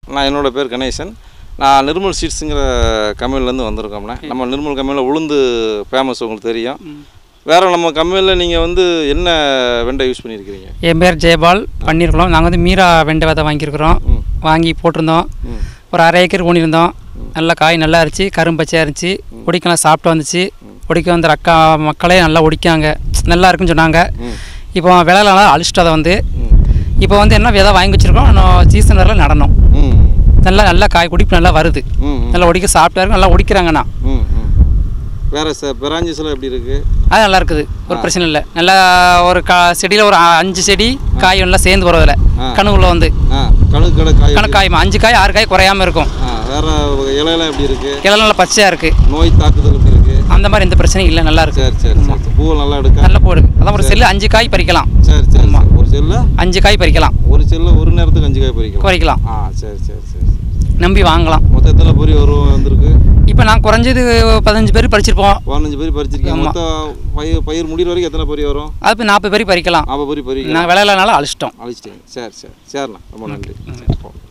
நான் என்னோட பேர் கணேசன் நான் நிர்மல் சீட்ஸுங்கிற கம்பெனிலேருந்து வந்திருக்கோம்ண்ணே நம்ம நிர்மல் கம்பெனியில் உளுந்து ஃபேமஸ் உங்களுக்கு தெரியும் வேறு நம்ம கம்பெனியில் நீங்கள் வந்து என்ன வெண்டை யூஸ் பண்ணியிருக்கிறீங்க என் பேர் ஜெயபால் பண்ணியிருக்கிறோம் நாங்கள் வந்து மீரா வெண்டை விதை வாங்கியிருக்கிறோம் வாங்கி போட்டிருந்தோம் ஒரு அரை ஏக்கர் ஊனியிருந்தோம் நல்லா காய் நல்லா இருந்துச்சு கரும்பச்சையாக இருந்துச்சு ஒடிக்கலாம் சாப்பிட்டு வந்துச்சு ஒடிக்க வந்த அக்கா மக்களே நல்லா ஒடிக்காங்க நல்லா இருக்குன்னு சொன்னாங்க இப்போ விலைலாம் அழிச்சிட்டு அதை வந்து இப்போ வந்து என்ன விதை வாங்கி வச்சுருக்கோம் இன்னும் சீசன் வரல நடணும் ம் நல்லா நல்லா காய் குடிப்பு நல்லா வருது ம் நல்லா ஒடிக்க சாப்பிட்டா இருக்கு நல்லா ஒடிக்கிறாங்கண்ணா ம் ம் வேறு ச பிராஞ்சஸ்லாம் எப்படி இருக்குது அது நல்லா இருக்குது ஒரு பிரச்சனை இல்லை நல்லா ஒரு கா செடியில் ஒரு அ- அஞ்சு செடி காய் நல்லா சேர்ந்து போகிறதில்ல ஆ. கணுவுல வந்து ஆ கணக்கு கடை காய் எப்படி- கணக்காய் அஞ்சு காய் ஆறு காய் குறையாம இருக்கும் ஆ வேறு இலையெல்லாம் எப்படி இருக்குது கிளை நல்லா பச்சையாக இருக்குது நோய் தாக்குதல் எப்படி இருக்குது அந்த மாதிரி எந்த பிரச்சனையும் இல்லை நல்லா இருக்கு சரி சரி சரி பூவை நல்லா எடுக்க நல்ல போடு அதான் ஒரு செல்லு அஞ்சு காய் பறிக்கலாம் சரி சரி சரி. ஒரு செல்ல அஞ்சு காய் பறிக்கலாம் ஒரு செல்ல ஒரு நேரத்துக்கு அஞ்சு காய் பறிக்கலாம் குறைக்கலாம் ஆ சரி சரி சரி நம்பி வாங்கலாம் மொத்தம் எத்தனை பொரி வரும் வந்திருக்கு இப்போ நான் குறைஞ்சது பதினஞ்சு பேர் பறிச்சிருப்போம் பதினஞ்சு பொரி பறிச்சிருக்கீங்க ஆமா. மொத்தம் பயிர் பயிர் முடிகிற வரைக்கும் எத்தனை பொரி வரும் அது இப்போ நாற்பது பேர் பறிக்கலாம் நாற்பது பொரி பறிக்கலாம் நான் விளையாடனால அழிச்சிட்டோம் அழிச்சிட்டீங்க சரி சரி சரிண்ணா ரொம்ப நன்றி சரி, போ.